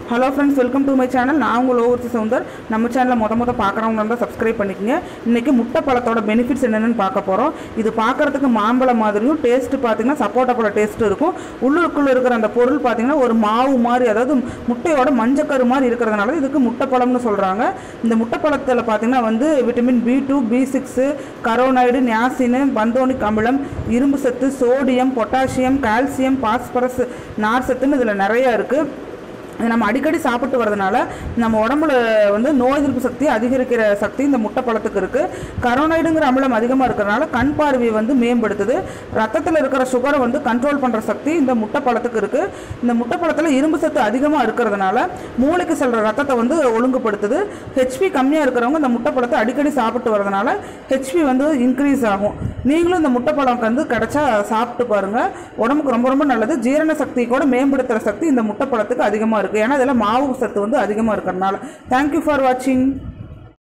hello friends welcome to my channel நான் உங்கள் overseer Soundar நம்ம சேனலை மொத மொத பார்க்குறவங்க இருந்தால் சப்ஸ்கிரைப் பண்ணிக்கோங்க இன்றைக்கி முட்டை பழத்தோட பெனிஃபிட்ஸ் என்னென்னு பார்க்க போகிறோம் இது பார்க்குறதுக்கு மாம்பழம் மாதிரியும் டேஸ்ட்டு பார்த்தீங்கன்னா சப்போட்டா பழ டேஸ்ட்டு இருக்கும் உள்ளுக்குள்ளே இருக்கிற அந்த பொருள் பார்த்தீங்கன்னா ஒரு மாவு மாதிரி அதாவது முட்டையோட மஞ்சக்கரு மாதிரி இருக்கிறதுனால இதுக்கு முட்டை பழம்னு சொல்கிறாங்க இந்த முட்டை பழத்தில் பார்த்தீங்கன்னா வந்து vitamin B two B six கரோனைடு நியாசின் பந்தோனிக் அமிலம் இரும்பு சத்து சோடியம் பொட்டாசியம் கால்சியம் பாஸ்பரஸ் நார் சத்துன்னு இதில் நிறையா இருக்குது இது நம்ம அடிக்கடி சாப்பிட்டு வரதுனால நம்ம உடம்புல வந்து நோய் எதிர்ப்பு சக்தி அதிகரிக்கிற சக்தி இந்த முட்டை பழத்துக்கு இருக்குது கரோனைடுங்கிற அமிலம் அதிகமாக இருக்கிறனால கண் பார்வையை வந்து மேம்படுத்துது ரத்தத்தில் இருக்கிற சுகரை வந்து கண்ட்ரோல் பண்ணுற சக்தி இந்த முட்டை பழத்துக்கு இருக்குது இந்த முட்டை பழத்தில் இரும்பு சத்து அதிகமாக இருக்கிறதுனால மூளைக்கு செல்கிற ரத்தத்தை வந்து ஒழுங்குபடுத்துது ஹெச்பி கம்மியாக இருக்கிறவங்க இந்த முட்டை பழத்தை அடிக்கடி சாப்பிட்டு வரதுனால ஹெச்பி வந்து இன்க்ரீஸ் ஆகும் நீங்களும் இந்த முட்டை பழம் வந்து கிடைச்சா சாப்பிட்டு பாருங்கள் உடம்புக்கு ரொம்ப ரொம்ப நல்லது ஜீரண சக்தி கூட மேம்படுத்துகிற சக்தி இந்த முட்டை பழத்துக்கு அதிகமாக இருக்குது ஏன்னா இதில் மாவு சத்து வந்து அதிகமாக இருக்கிறதுனால தேங்க்யூ ஃபார் வாட்சிங்